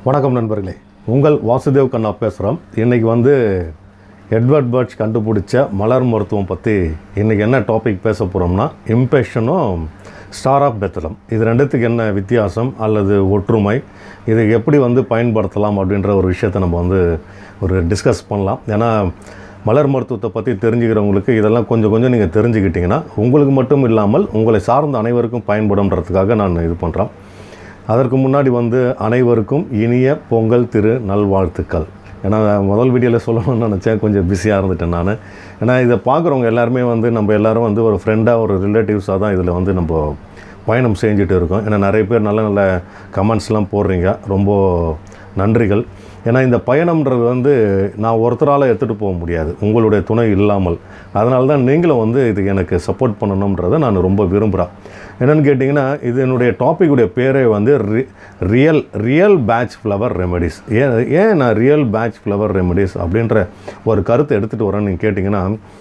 வணக்கம் நண்பர்களே உங்கள் வாசுதேவ் கண்ணா பேசுகிறோம் இன்றைக்கி வந்து எட்வர்ட் பர்ட்ஸ் கண்டுபிடிச்ச மலர் மருத்துவம் பற்றி இன்றைக்கி என்ன டாபிக் பேச போகிறோம்னா இம்பேஷனும் ஸ்டார் ஆஃப் பெத்தலம் இது ரெண்டுத்துக்கு என்ன வித்தியாசம் அல்லது ஒற்றுமை இதை எப்படி வந்து பயன்படுத்தலாம் அப்படின்ற ஒரு விஷயத்தை நம்ம வந்து ஒரு டிஸ்கஸ் பண்ணலாம் ஏன்னா மலர் மருத்துவத்தை பற்றி தெரிஞ்சுக்கிறவங்களுக்கு இதெல்லாம் கொஞ்சம் கொஞ்சம் நீங்கள் தெரிஞ்சுக்கிட்டிங்கன்னா உங்களுக்கு மட்டும் இல்லாமல் உங்களை சார்ந்த அனைவருக்கும் பயன்படும்ன்றதுக்காக நான் இது பண்ணுறேன் அதற்கு முன்னாடி வந்து அனைவருக்கும் இனிய பொங்கல் திரு நல்வாழ்த்துக்கள் ஏன்னா முதல் வீடியோவில் சொல்லணும்னு நினச்சேன் கொஞ்சம் பிஸியாக இருந்துட்டேன் நான் ஏன்னா இதை பார்க்குறவங்க எல்லாருமே வந்து நம்ம எல்லாரும் வந்து ஒரு ஃப்ரெண்டாக ஒரு ரிலேட்டிவ்ஸாக தான் இதில் வந்து நம்ம பயணம் செஞ்சுட்டு இருக்கோம் ஏன்னா நிறைய பேர் நல்ல நல்ல கமெண்ட்ஸ்லாம் போடுறீங்க ரொம்ப நன்றிகள் ஏன்னா இந்த பயணம்ன்றது வந்து நான் ஒருத்தரால் எடுத்துகிட்டு போக முடியாது உங்களுடைய துணை இல்லாமல் அதனால தான் நீங்களும் வந்து இதுக்கு எனக்கு சப்போர்ட் பண்ணணுன்றதை நான் ரொம்ப விரும்புகிறேன் என்னென்னு கேட்டிங்கன்னா இது என்னுடைய டாப்பிக்குடைய பேரே வந்து ரி real real Bach flower remedies ஏன் ஏன் நான் ரியல் பேட்ச் ஃப்ளவர் ரெமெடிஸ் அப்படின்ற ஒரு கருத்தை எடுத்துகிட்டு வரேன்னு நீங்கள் கேட்டிங்கன்னா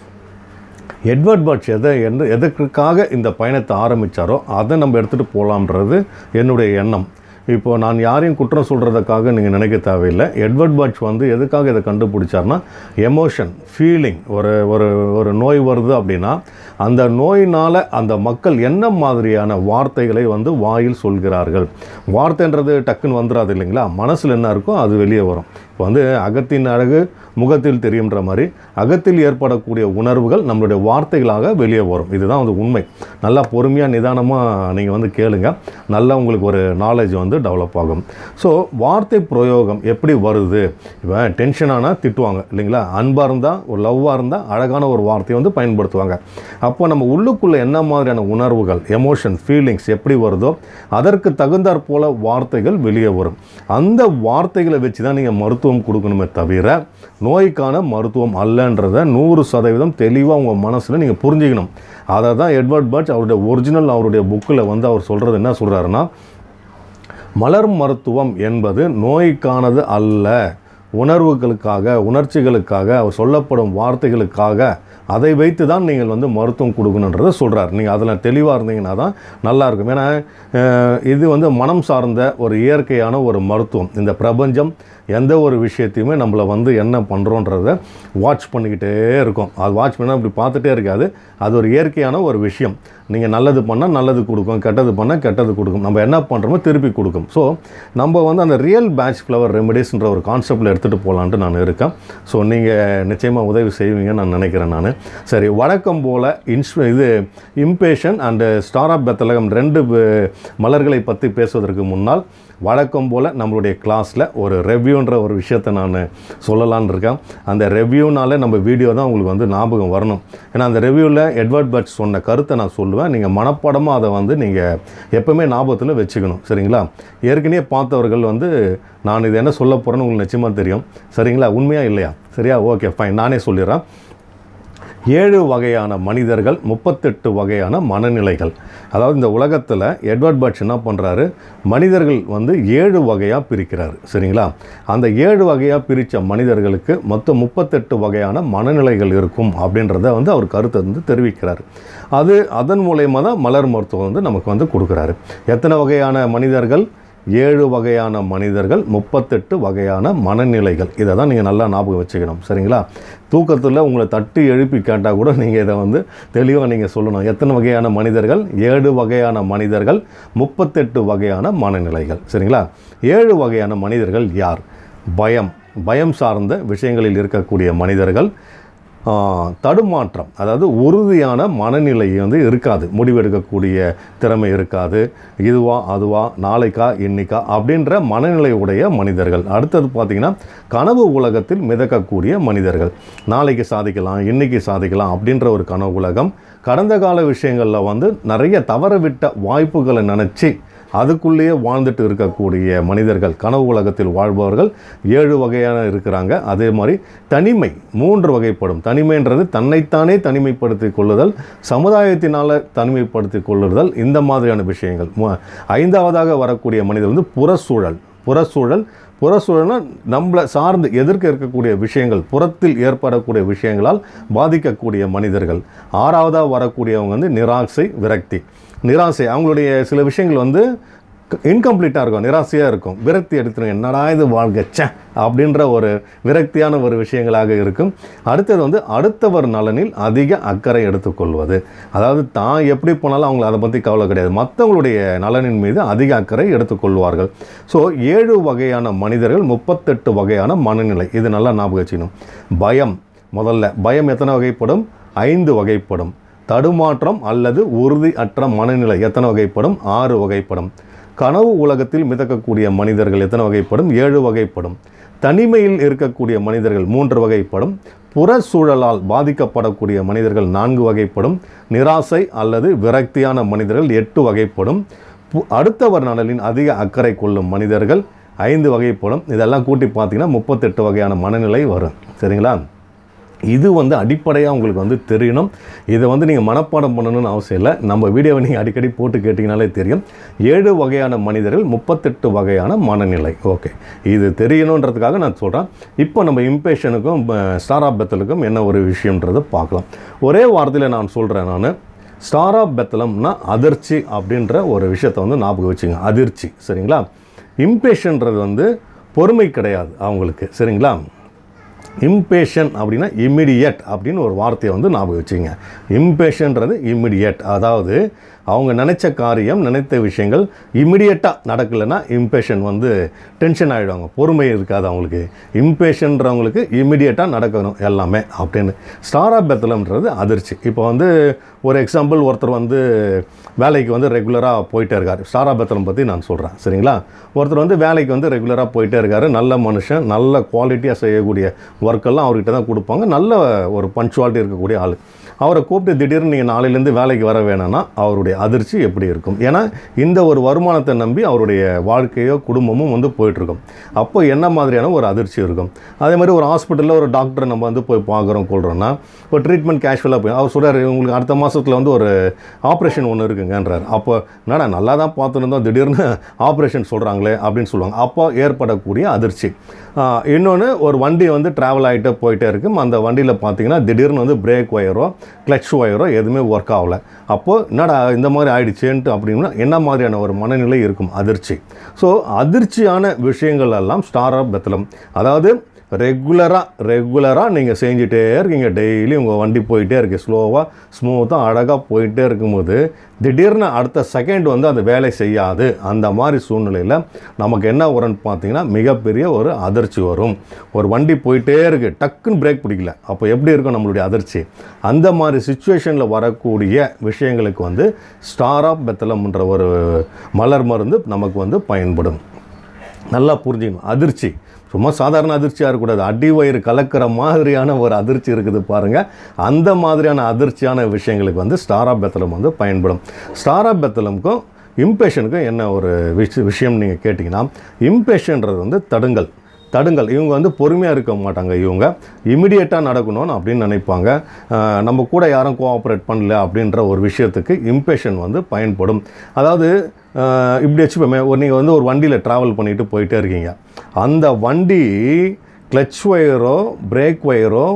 எட்வர்ட் பட்ச் எதை எந்த எதுக்காக இந்த பயணத்தை ஆரம்பித்தாரோ அதை நம்ம எடுத்துகிட்டு போகலான்றது என்னுடைய எண்ணம் இப்போது நான் யாரையும் குற்றம் சொல்கிறதுக்காக நீங்கள் நினைக்க தேவையில்லை எட்வர்ட் பட்ச் வந்து எதுக்காக இதை கண்டுபிடிச்சார்னா எமோஷன் ஃபீலிங் ஒரு ஒரு ஒரு நோய் வருது அப்படின்னா அந்த நோயினால் அந்த மக்கள் என்ன மாதிரியான வார்த்தைகளை வந்து வாயில் சொல்கிறார்கள் வார்த்தைன்றது டக்குன்னு வந்துடாது இல்லைங்களா மனசில் என்ன இருக்கோ அது வெளியே வரும் இப்போ வந்து அகத்தின் அழகு முகத்தில் தெரியுன்ற மாதிரி அகத்தில் ஏற்படக்கூடிய உணர்வுகள் நம்மளுடைய வார்த்தைகளாக வெளியே வரும் இதுதான் வந்து உண்மை நல்லா பொறுமையாக நிதானமாக நீங்கள் வந்து கேளுங்க நல்லா உங்களுக்கு ஒரு நாலேஜ் வந்து டெவலப் ஆகும் ஸோ வார்த்தை பிரயோகம் எப்படி வருது இப்போ டென்ஷனானால் திட்டுவாங்க இல்லைங்களா அன்பாக இருந்தால் ஒரு லவ்வாக இருந்தால் அழகான ஒரு வார்த்தையை வந்து பயன்படுத்துவாங்க அப்போ நம்ம உள்ளுக்குள்ளே என்ன மாதிரியான உணர்வுகள் எமோஷன் ஃபீலிங்ஸ் எப்படி வருதோ அதற்கு தகுந்தாற் போல வார்த்தைகள் வெளியே வரும் அந்த வார்த்தைகளை வச்சு தான் நீங்கள் மருத்துவம் கொடுக்கணுமே தவிர நோய்க்கான மருத்துவம் அல்லன்றதை நூறு சதவீதம் தெளிவாக உங்கள் மனசில் நீங்கள் புரிஞ்சுக்கணும் அதை தான் எட்வர்ட் பட்ச் அவருடைய ஒரிஜினல் அவருடைய புக்கில் வந்து அவர் சொல்கிறது என்ன சொல்கிறாருன்னா மலர் மருத்துவம் என்பது நோய்க்கானது அல்ல உணர்வுகளுக்காக உணர்ச்சிகளுக்காக அவர் சொல்லப்படும் வார்த்தைகளுக்காக அதை வைத்து தான் நீங்கள் வந்து மருத்துவம் கொடுக்கணுன்றதை சொல்கிறார் நீங்கள் அதில் தெளிவாக இருந்தீங்கன்னா தான் நல்லாயிருக்கும் ஏன்னா அஹ், இது வந்து மனம் சார்ந்த ஒரு இயற்கையான ஒரு மருத்துவம் இந்த பிரபஞ்சம் எந்த ஒரு விஷயத்தையுமே நம்மளை வந்து என்ன பண்ணுறோன்றத வாட்ச் பண்ணிக்கிட்டே இருக்கும் அது வாட்ச் பண்ணால் அப்படி பார்த்துட்டே இருக்காது அது ஒரு இயற்கையான ஒரு விஷயம் நீங்கள் நல்லது பண்ணால் நல்லது கொடுக்கும் கெட்டது பண்ணால் கெட்டது கொடுக்கும் நம்ம என்ன பண்ணுறோமோ திருப்பி கொடுக்கும் ஸோ நம்ம வந்து அந்த ரியல் பேட்ச் ஃப்ளவர் ரெமெடிஸ்ன்ற ஒரு கான்செப்டில் எடுத்துகிட்டு போகலான்ட்டு நான் இருக்கேன் ஸோ நீங்கள் நிச்சயமாக உதவி செய்வீங்கன்னு நான் நினைக்கிறேன் நான் சரி வழக்கம் போல் இன்ஸ் இது impatiens and star of Bethlehem ரெண்டு அஹ், மலர்களை பற்றி பேசுவதற்கு முன்னால் வழக்கம் போல் நம்மளுடைய கிளாஸில் ஒரு ரெவ்யூன்ற ஒரு விஷயத்தை நான் சொல்லலான்னு இருக்கேன் அந்த ரெவ்யூனால நம்ம வீடியோ தான் உங்களுக்கு வந்து ஞாபகம் வரணும் ஏன்னா அந்த ரெவ்யூவில் எட்வர்ட் பட் சொன்ன கருத்தை நான் சொல்லுவேன் நீங்கள் மனப்படமாக அதை வந்து நீங்கள் எப்போவுமே ஞாபகத்தில் வச்சுக்கணும் சரிங்களா ஏற்கனவே பார்த்தவர்கள் வந்து நான் இது என்ன சொல்ல போகிறேன்னு உங்களுக்கு நிச்சயமாக தெரியும் சரிங்களா உண்மையாக இல்லையா சரியா ஓகே ஃபைன் நானே சொல்லிடுறேன் ஏழு வகையான மனிதர்கள் முப்பத்தெட்டு வகையான மனநிலைகள் அதாவது இந்த உலகத்தில் எட்வர்ட் பட்ச் என்ன பண்ணுறாரு மனிதர்கள் வந்து ஏழு வகையாக பிரிக்கிறாரு சரிங்களா அந்த ஏழு வகையாக பிரித்த மனிதர்களுக்கு மொத்தம் முப்பத்தெட்டு வகையான மனநிலைகள் இருக்கும் அப்படின்றத வந்து அவர் கருத்தை வந்து தெரிவிக்கிறார் அது அதன் மூலயமா தான் மலர் மருத்துவம் வந்து நமக்கு வந்து கொடுக்குறாரு எத்தனை வகையான மனிதர்கள் ஏழு வகையான மனிதர்கள் முப்பத்தெட்டு வகையான மனநிலைகள் இதை தான் நீங்கள் நல்லா ஞாபகம் வச்சுக்கணும் சரிங்களா தூக்கத்தில் உங்களை தட்டி எழுப்பி கேட்டால் கூட நீங்கள் இதை வந்து தெளிவாக நீங்கள் சொல்லணும் எத்தனை வகையான மனிதர்கள் ஏழு வகையான மனிதர்கள் முப்பத்தெட்டு வகையான மனநிலைகள் சரிங்களா ஏழு வகையான மனிதர்கள் யார் பயம் பயம் சார்ந்த விஷயங்களில் இருக்கக்கூடிய மனிதர்கள் ஆ, தடுமாற்றம் அதாவது உறுதியான மனநிலை வந்து இருக்காது முடிவெடுக்கக்கூடிய திறமை இருக்காது இதுவா அதுவா நாளைக்கா இன்னைக்கா அப்படின்ற மனநிலை உடைய மனிதர்கள் அடுத்தது பார்த்திங்கன்னா கனவு உலகத்தில் மிதக்கக்கூடிய மனிதர்கள் நாளைக்கு சாதிக்கலாம் இன்னைக்கு சாதிக்கலாம் அப்படின்ற ஒரு கனவு உலகம் கடந்த கால விஷயங்களில் வந்து நிறைய தவறவிட்ட வாய்ப்புகளை நினச்சி அதுக்குள்ளேயே வாழ்ந்துட்டு இருக்கக்கூடிய மனிதர்கள் கனவு உலகத்தில் வாழ்பவர்கள் ஏழு வகையான இருக்கிறாங்க அதே மாதிரி தனிமை மூன்று வகைப்படும் தனிமைன்றது தன்னைத்தானே தனிமைப்படுத்திக் கொள்ளுதல் சமுதாயத்தினால் தனிமைப்படுத்திக் கொள்ளுதல் இந்த மாதிரியான விஷயங்கள் மு- ஐந்தாவதாக வரக்கூடிய மனிதர் வந்து புறச்சூழல் புறச்சூழல் புறச்சூழல்னா நம்மளை சார்ந்து எதிர்க்க இருக்கக்கூடிய விஷயங்கள் புறத்தில் ஏற்படக்கூடிய விஷயங்களால் பாதிக்கக்கூடிய மனிதர்கள் ஆறாவதாக வரக்கூடியவங்க வந்து நிராசை விரக்தி நிராசை அவங்களுடைய சில விஷயங்கள் வந்து இன்கம்ப்ளீட்டாக இருக்கும் நிராசையாக இருக்கும் விரக்தி எடுத்துரும் என்னடா இது வாழ்க்கை ச்சே அப்படின்ற ஒரு விரக்தியான ஒரு விஷயங்களாக இருக்கும் அடுத்தது வந்து அடுத்தவர் நலனில் அதிக அக்கறை எடுத்துக்கொள்வது அதாவது தான் எப்படி போனாலும் அவங்களுக்கு அதை பற்றி கவலை கிடையாது மற்றவங்களுடைய நலனின் மீது அதிக அக்கறை எடுத்துக்கொள்வார்கள் ஸோ ஏழு வகையான மனிதர்கள் முப்பத்தெட்டு வகையான மனநிலை இது நல்லா ஞாபகம் வச்சுக்கணும் பயம் முதல்ல பயம் எத்தனை வகைப்படும் ஐந்து வகைப்படும் தடுமாற்றம் அல்லது உறுதி அற்ற மனநிலை எத்தனை வகைப்படும் ஆறு வகைப்படும் கனவு உலகத்தில் மிதக்கக்கூடிய மனிதர்கள் எத்தனை வகைப்படும் ஏழு வகைப்படும் தனிமையில் இருக்கக்கூடிய மனிதர்கள் மூன்று வகைப்படும் புற சூழலால் பாதிக்கப்படக்கூடிய மனிதர்கள் நான்கு வகைப்படும் நிராசை அல்லது விரக்தியான மனிதர்கள் எட்டு வகைப்படும் பு- அடுத்தவர் நலனின் அதிக அக்கறை கொள்ளும் மனிதர்கள் ஐந்து வகைப்படும் இதெல்லாம் கூட்டி பார்த்தீங்கன்னா முப்பத்தெட்டு வகையான மனநிலை வரும் சரிங்களா இது வந்து அடிப்படையாக உங்களுக்கு வந்து தெரியணும் இதை வந்து நீங்கள் மனப்பாடம் பண்ணணும்னு அவசியம் இல்லை நம்ம வீடியோவை நீங்கள் அடிக்கடி போட்டு கேட்டிங்கனாலே தெரியும் ஏழு வகையான மனிதர்கள் முப்பத்தெட்டு வகையான மனநிலை ஓகே இது தெரியணுன்றதுக்காக நான் சொல்கிறேன் இப்போ நம்ம இம்பேஷனுக்கும் ஸ்டார் ஆஃப் பெத்தலுக்கும் என்ன ஒரு விஷயம்ன்றதை பார்க்கலாம் ஒரே வார்த்தையில் நான் சொல்கிறேன் நான் ஸ்டார் ஆஃப் பெத்தலம்னா அதிர்ச்சி அப்படின்ற ஒரு விஷயத்தை வந்து ஞாபகம் வச்சுங்க அதிர்ச்சி சரிங்களா இம்பேஷன்றது வந்து பொறுமை கிடையாது அவங்களுக்கு சரிங்களா இம்பேஷன் அப்படின்னா இமிடியட் அப்படின்னு ஒரு வார்த்தையை வந்து ஞாபகம் வச்சுங்க இம்பேஷன்றது இமிடியட் அதாவது அவங்க நினச்ச காரியம் நினைத்த விஷயங்கள் இமிடியட்டாக நடக்கலைன்னா இம்பேஷன் வந்து டென்ஷன் ஆகிடுவாங்க பொறுமை இருக்காது அவங்களுக்கு இம்பேஷன்றவங்களுக்கு இமிடியட்டாக நடக்கணும் எல்லாமே அப்படின்னு ஸ்டாரா பெத்தலம்ன்றது அதிர்ச்சி இப்போ வந்து ஒரு எக்ஸாம்பிள் ஒருத்தர் வந்து வேலைக்கு வந்து ரெகுலராக போயிட்டே இருக்கார் ஸ்டாரா பெத்தலம் பற்றி நான் சொல்கிறேன் சரிங்களா ஒருத்தர் வந்து வேலைக்கு வந்து ரெகுலராக போயிட்டே இருக்காரு நல்ல மனுஷன் நல்ல குவாலிட்டியாக செய்யக்கூடிய ஒர்க்கெல்லாம் அவர்கிட்ட தான் கொடுப்பாங்க நல்ல ஒரு பஞ்சுவாலிட்டி இருக்கக்கூடிய ஆள் அவரை கூப்பிட்டு திடீர்னு நீங்கள் நாளையிலேருந்து வேலைக்கு வர வேணும்னா அவருடைய அதிர்ச்சி எப்படி இருக்கும் ஏன்னா இந்த ஒரு வருமானத்தை நம்பி அவருடைய வாழ்க்கையோ குடும்பமும் வந்து போயிட்டுருக்கும் அப்போ என்ன மாதிரியான ஒரு அதிர்ச்சி இருக்கும் அதே மாதிரி ஒரு ஹாஸ்பிட்டலில் ஒரு டாக்டரை நம்ம வந்து போய் பார்க்குறோம் கொள்கிறோன்னா ஒரு ட்ரீட்மெண்ட் கேஷுவலாக போய் அவர் சொல்கிறார் உங்களுக்கு அடுத்த மாதத்தில் வந்து ஒரு ஆப்ரேஷன் ஒன்று இருக்குங்கன்றார் அப்போ என்னடா நல்லா தான் பார்த்துருந்தோம் திடீர்னு ஆப்ரேஷன் சொல்கிறாங்களே அப்படின்னு சொல்லுவாங்க அப்போ ஏற்படக்கூடிய அதிர்ச்சி இன்னொன்று ஒரு வண்டி வந்து ட்ராவல் ஆகிட்டே போயிட்டே இருக்கும் அந்த வண்டியில் பார்த்தீங்கன்னா திடீர்னு வந்து பிரேக் ஒயரோ கிளச் ஒயரோ எதுவுமே ஒர்க் ஆகலை அப்போது என்னடா இந்த மாதிரி ஆயிடுச்சேன்ட்டு அப்படின்னா என்ன மாதிரியான ஒரு மனநிலை இருக்கும் அதிர்ச்சி ஸோ அதிர்ச்சியான விஷயங்கள் எல்லாம் ஸ்டார் ஆஃப் பெத்தலம் அதாவது ரெகுலராக ரெகுலராக நீங்கள் செஞ்சுட்டே இருக்கீங்க டெய்லி உங்கள் வண்டி போயிட்டே இருக்கு ஸ்லோவாக ஸ்மூத்தாக அழகாக போயிட்டே இருக்கும்போது திடீர்னு அடுத்த செகண்ட் வந்து அந்த வேலை செய்யாது அந்த மாதிரி சூழ்நிலையில் நமக்கு என்ன வரும்னு பார்த்தீங்கன்னா மிகப்பெரிய ஒரு அதிர்ச்சி வரும் ஒரு வண்டி போயிட்டே இருக்கு டக்குன்னு பிரேக் பிடிக்கல அப்போ எப்படி இருக்கும் நம்மளுடைய அதிர்ச்சி அந்த மாதிரி சுச்சுவேஷனில் வரக்கூடிய விஷயங்களுக்கு வந்து ஸ்டார் ஆஃப் பெத்தலம்ன்ற ஒரு மலர் மருந்து நமக்கு வந்து பயன்படும் நல்லா புரிஞ்சுக்கணும் அதிர்ச்சி சும்மா சாதாரண அதிர்ச்சியாக இருக்கக்கூடாது அடி வயிறு கலக்கிற மாதிரியான ஒரு அதிர்ச்சி இருக்குது பாருங்கள் அந்த மாதிரியான அதிர்ச்சியான விஷயங்களுக்கு வந்து ஸ்டாரா பெத்தலம் வந்து பயன்படும் ஸ்டாரா பெத்தலமுக்கும் இம்பேஷனுக்கும் என்ன ஒரு விஷ விஷயம் நீங்கள் கேட்டிங்கன்னா இம்பேஷன்றது வந்து தடுங்கல் தடுங்கல் இவங்க வந்து பொறுமையாக இருக்க மாட்டாங்க இவங்க இமிடியேட்டாக நடக்கணும்னு அப்படின்னு நினைப்பாங்க அஹ் நம்ம கூட யாரும் கோஆப்ரேட் பண்ணல அப்படின்ற ஒரு விஷயத்துக்கு இம்பேஷன் வந்து பயன்படும் அதாவது அஹ் இப்படி வச்சுப்போமே ஒரு நீங்கள் வந்து ஒரு வண்டியில் ட்ராவல் பண்ணிட்டு போயிட்டே இருக்கீங்க அந்த வண்டி கிளச் ஒயரோ பிரேக் ஒயரோ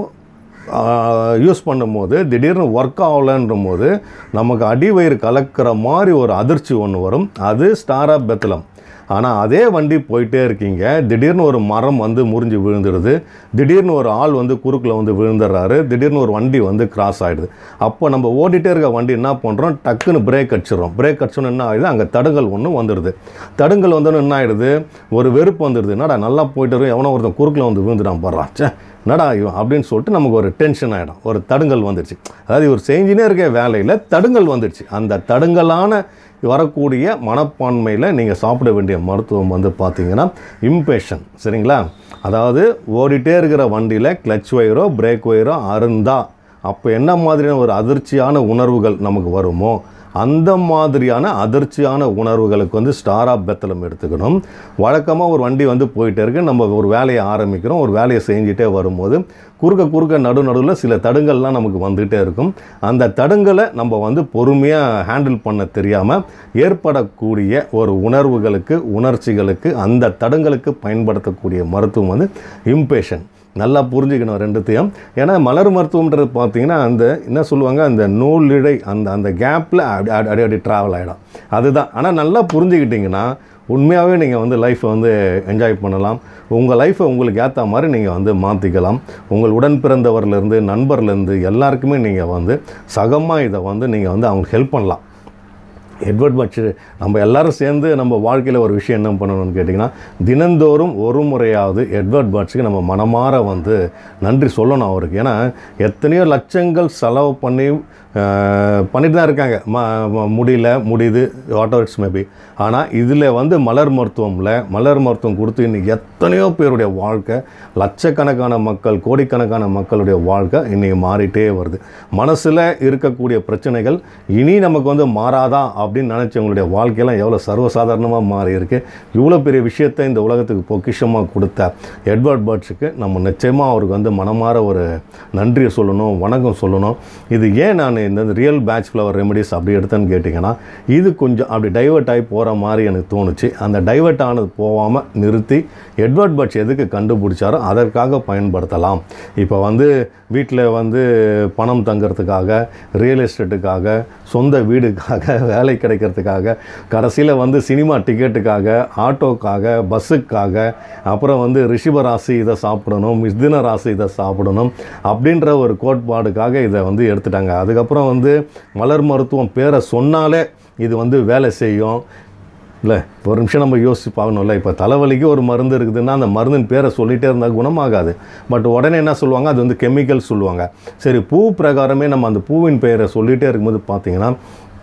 யூஸ் பண்ணும்போது திடீர்னு ஒர்க் ஆகலைன்ற போது நமக்கு அடிவயிறு கலக்கிற மாதிரி ஒரு அதிர்ச்சி ஒன்று வரும் அது ஸ்டாரா பெத்தலம் ஆனால் அதே வண்டி போயிட்டே இருக்கீங்க திடீர்னு ஒரு மரம் வந்து முறிஞ்சு விழுந்துடுது திடீர்னு ஒரு ஆள் வந்து குறுக்கில் வந்து விழுந்துடுறாரு திடீர்னு ஒரு வண்டி வந்து கிராஸ் ஆகிடுது அப்போ நம்ம ஓடிட்டே இருக்க வண்டி என்ன பண்ணுறோம் டக்குன்னு பிரேக் அடிச்சிடுறோம் பிரேக் அடிச்சோன்னு என்ன ஆகிடுது அங்கே தடுங்கல் ஒன்று வந்துடுது தடுங்கல் வந்தோன்னு என்ன ஆகிடுது ஒரு வெறுப்பு வந்துடுது என்னடா நல்லா போயிட்டு வரும் எவனோ ஒருத்தன் குறுக்கில் வந்து விழுந்துடான் போடுறான் ச்சே என்னடா இவன் அப்படின்னு சொல்லிட்டு நமக்கு ஒரு டென்ஷன் ஆகிடும் ஒரு தடுங்கல் வந்துடுச்சு அதாவது இவர் செஞ்சுனே இருக்க வேலையில் தடுங்கல் வந்துடுச்சு அந்த தடுங்கலான வரக்கூடிய மனப்பான்மையில் நீங்கள் சாப்பிட வேண்டிய மருத்துவம் வந்து பார்த்தீங்கன்னா இம்பேஷன் சரிங்களா அதாவது ஓடிட்டே இருக்கிற வண்டியில் கிளச் ஒயரோ பிரேக் ஒயரோ அருந்தா அப்போ என்ன மாதிரியான ஒரு அதிர்ச்சியான உணர்வுகள் நமக்கு வருமோ அந்த மாதிரியான அதிர்ச்சியான உணர்வுகளுக்கு வந்து ஸ்டார் ஆஃப் பெத்தலம் எடுத்துக்கணும் வழக்கமாக ஒரு வண்டி வந்து போயிட்டே இருக்கு நம்ம ஒரு வேலையை ஆரம்பிக்கிறோம் ஒரு வேலையை செஞ்சுட்டே வரும்போது குறுக்க குறுக்க நடு நடுவில் சில தடுங்கள்லாம் நமக்கு வந்துகிட்டே இருக்கும் அந்த தடுங்களை நம்ம வந்து பொறுமையாக ஹேண்டில் பண்ண தெரியாமல் ஏற்படக்கூடிய ஒரு உணர்வுகளுக்கு உணர்ச்சிகளுக்கு அந்த தடுங்களுக்கு பயன்படுத்தக்கூடிய மருத்துவம் வந்து இம்பேஷன் நல்லா புரிஞ்சுக்கணும் ரெண்டுத்தையும் ஏன்னா மலர் மருத்துவம்ன்றது பார்த்தீங்கன்னா அந்த என்ன சொல்லுவாங்க அந்த நூலிழை அந்த அந்த கேப்பில் அப்படி அப்படி அப்படி அப்படி ட்ராவல் ஆகிடும் அதுதான் ஆனால் நல்லா புரிஞ்சுக்கிட்டிங்கன்னா உண்மையாகவே நீங்கள் வந்து லைஃப்பை வந்து என்ஜாய் பண்ணலாம் உங்கள் லைஃப்பை உங்களுக்கு ஏற்ற மாதிரி நீங்கள் வந்து மாற்றிக்கலாம் உங்கள் உடன் பிறந்தவர்லேருந்து நண்பர்லேருந்து எல்லாருக்குமே நீங்கள் வந்து சகமாக இதை வந்து நீங்கள் வந்து அவங்களுக்கு ஹெல்ப் பண்ணலாம் எட்வர்ட் பட்ச் நம்ம எல்லாரும் சேர்ந்து நம்ம வாழ்க்கையில் ஒரு விஷயம் என்ன பண்ணணும்னு கேட்டிங்கன்னா தினந்தோறும் ஒரு முறையாவது எட்வர்ட் பட்ச்சுக்கு நம்ம மனமாற வந்து நன்றி சொல்லணும் அவருக்கு ஏன்னா எத்தனையோ லட்சங்கள் செலவு பண்ணி அஹ், பண்ணிட்டு தான் இருக்காங்க ம ம- முடியல முடியுது வாட் எவர் இட்ஸ் மேபி ஆனால் இதில் வந்து மலர் மருத்துவமில் மலர் மருத்துவம் கொடுத்து இன்னைக்கு எத்தனையோ பேருடைய வாழ்க்கை லட்சக்கணக்கான மக்கள் கோடிக்கணக்கான மக்களுடைய வாழ்க்கை இன்னைக்கு மாறிட்டே வருது மனசில் இருக்கக்கூடிய பிரச்சனைகள் இனி நமக்கு வந்து மாறாதா அப்படின்னு நினச்சவங்களுடைய வாழ்க்கையெல்லாம் எவ்வளோ சர்வசாதாரணமாக மாறி இருக்கு இவ்வளோ பெரிய விஷயத்தை இந்த உலகத்துக்கு பொக்கிஷமாக கொடுத்த எட்வர்ட் பர்ட்ஸுக்கு நம்ம நிச்சயமாக அவருக்கு வந்து மனமாற ஒரு நன்றியை சொல்லணும் வணக்கம் சொல்லணும் இது ஏன் நான் இந்த ரியல் பேட்ச் ஃப்ளவர் ரெமெடிஸ் அப்படி எடுத்தேன்னு கேட்டிங்கன்னா இது கொஞ்சம் அப்படி டைவர்ட் ஆகி போகிற மாதிரி எனக்கு தோணுச்சு அந்த டைவர்ட் ஆனது போகாமல் நிறுத்தி எட்வர்ட் பட்ச் எதுக்கு கண்டுபிடிச்சாரோ அதற்காக பயன்படுத்தலாம் இப்போ வந்து வீட்டில் வந்து பணம் தங்கிறதுக்காக ரியல் எஸ்டேட்டுக்காக சொந்த வீடுக்காக வேலை கிடைக்கிறதுக்காக கடைசியில் வந்து சினிமா டிக்கெட்டுக்காக ஆட்டோக்காக பஸ்ஸுக்காக அப்புறம் வந்து ரிஷிப ராசி இதை சாப்பிடணும் மிஸ்தின ராசி இதை சாப்பிடணும் அப்படின்ற ஒரு கோட்பாடுக்காக இதை வந்து எடுத்துட்டாங்க அதுக்கப்புறம் வந்து மலர் மருத்துவம் பேரை சொன்னாலே இது வந்து வேலை செய்யும் இல்லை ஒரு நிமிஷம் நம்ம யோசிச்சு பார்க்கணும்ல இப்போ தலைவலிக்கு ஒரு மருந்து இருக்குதுன்னா அந்த மருந்தின் பேரை சொல்லிகிட்டே இருந்தால் குணமாகாது பட் உடனே என்ன சொல்லுவாங்க அது வந்து கெமிக்கல் சொல்லுவாங்க சரி பூ பிரகாரமே நம்ம அந்த பூவின் பெயரை சொல்லிகிட்டே இருக்கும்போது பார்த்தீங்கன்னா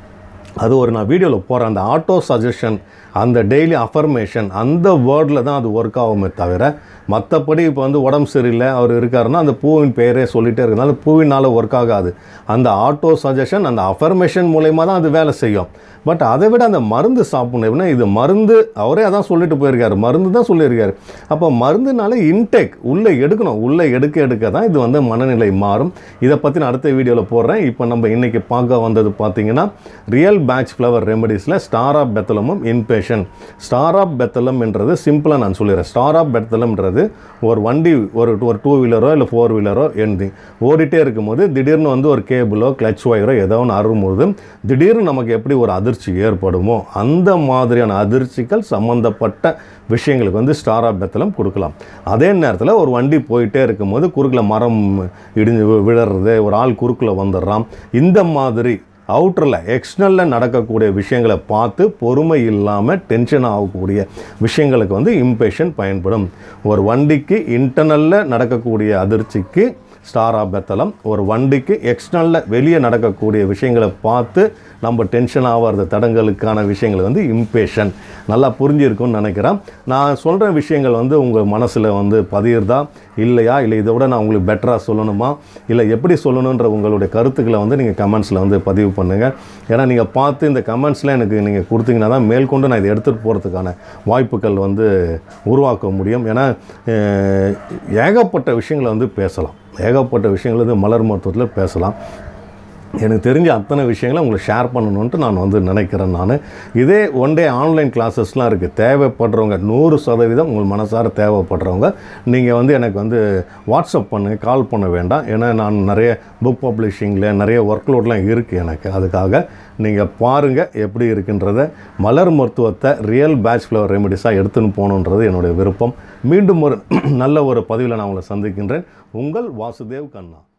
அது ஒரு நான் வீடியோவில் போகிறேன் அந்த ஆட்டோ சஜஷன் அந்த டெய்லி அஃபர்மேஷன் அந்த வேர்டில் தான் அது ஒர்க் ஆகுமே தவிர மற்றபடி இப்போ வந்து உடம்பு சரியில்லை அவர் இருக்காருன்னா அந்த பூவின் பெயரே சொல்லிகிட்டே இருக்கிறதுனால பூவினால் ஒர்க் ஆகாது அந்த ஆட்டோ சஜஷன் அந்த அஃபர்மேஷன் மூலயமா தான் அது வேலை செய்யும் பட் அதை விட அந்த மருந்து சாப்பிடணும் எப்படின்னா இது மருந்து அவரே அதான் சொல்லிட்டு போயிருக்காரு மருந்து தான் சொல்லியிருக்காரு அப்போ மருந்துனால இன்டேக் உள்ளே எடுக்கணும் உள்ளே எடுக்க எடுக்க தான் இது வந்து மனநிலை மாறும் இதை பற்றி நான் அடுத்த வீடியோவில் போடுறேன் இப்போ நம்ம இன்றைக்கி பார்க்க வந்தது பார்த்தீங்கன்னா ரியல் பேட்ச் ஃப்ளவர் ரெமடிஸில் ஸ்டார் ஆஃப் பெத்தலமும் இன்பேஷன் ஸ்டார் ஆஃப் பெத்தலம் என்றது சிம்பிளாக நான் சொல்லிடுறேன் ஸ்டார் ஆஃப் பெத்தலம்ன்றது ஒரு வண்டி ஒரு ஒரு டூ வீலரோ இல்லை ஃபோர் வீலரோ எழுதி ஓடிட்டே இருக்கும்போது திடீர்னு வந்து ஒரு கேபிளோ கிளச் ஒயரோ ஏதோ ஒன்று அறும்போது திடீர்னு நமக்கு எப்படி ஒரு அதிர்ச்சி ஏற்படுமோ அந்த மாதிரியான அதிர்ச்சிகள் சம்மந்தப்பட்ட விஷயங்களுக்கு வந்து ஸ்டார் ஆஃப் பெத்தலம் கொடுக்கலாம் அதே நேரத்தில் ஒரு வண்டி போயிட்டே இருக்கும்போது குறுக்கில் மரம் இடிஞ்சு வி- விழறது ஒரு ஆள் குறுக்கில் வந்துடுறான் இந்த மாதிரி அவுட்டரில் எக்ஸ்டர்னலில் நடக்கக்கூடிய விஷயங்களை பார்த்து பொறுமை இல்லாமல் டென்ஷன் ஆகக்கூடிய விஷயங்களுக்கு வந்து இம்பேஷன் பயன்படும் ஒரு வண்டிக்கு இன்டர்னலில் நடக்கக்கூடிய அதிர்ச்சிக்கு ஸ்டார் ஆஃப் பெத்தலம் ஒரு வண்டிக்கு எக்ஸ்டர்னலில் வெளியே நடக்கக்கூடிய விஷயங்களை பார்த்து நம்ம டென்ஷன் ஆகிறது தடங்களுக்கான விஷயங்கள் வந்து இம்பேஷன் நல்லா புரிஞ்சிருக்கும்னு நினைக்கிறேன் நான் சொல்கிற விஷயங்கள் வந்து உங்கள் மனசில் வந்து பதியுறதா இல்லையா இல்லை இதை விட நான் உங்களுக்கு பெட்டராக சொல்லணுமா இல்லை எப்படி சொல்லணுன்ற உங்களுடைய கருத்துக்களை வந்து நீங்கள் கமெண்ட்ஸில் வந்து பதிவு பண்ணுங்கள் ஏன்னா நீங்கள் பார்த்து இந்த கமெண்ட்ஸில் எனக்கு நீங்கள் கொடுத்தீங்கன்னா தான் மேற்கொண்டு நான் இதை எடுத்துகிட்டு போகிறதுக்கான வாய்ப்புகள் வந்து உருவாக்க முடியும் ஏன்னா அஹ், ஏகப்பட்ட விஷயங்களை வந்து பேசலாம் ஏகப்பட்ட விஷயங்கள் வந்து மலர் மருத்துவத்தில் பேசலாம் எனக்கு தெரிஞ்ச அத்தனை விஷயங்களை உங்களுக்கு ஷேர் பண்ணணுன்ட்டு நான் வந்து நினைக்கிறேன் நான் இதே ஒன் டே ஆன்லைன் கிளாஸஸ்லாம் இருக்குது தேவைப்படுறவங்க நூறு சதவீதம் உங்கள் மனசார தேவைப்படுறவங்க நீங்கள் வந்து எனக்கு வந்து வாட்ஸ்அப் பண்ணுங்க கால் பண்ண வேண்டாம் ஏன்னா நான் நிறைய புக் பப்ளிஷிங்கில் நிறைய ஒர்க் லோட்லாம் இருக்குது எனக்கு அதுக்காக நீங்கள் பாருங்கள் எப்படி இருக்குன்றத மலர் மருத்துவத்தை ரியல் பேட்ச் ஃப்ளவர் ரெமெடிஸாக எடுத்துன்னு போகணுன்றது என்னுடைய விருப்பம் மீண்டும் ஒரு நல்ல ஒரு பதிவில் நான் உங்களை சந்திக்கின்றேன் உங்கள் வாசுதேவ் கண்ணா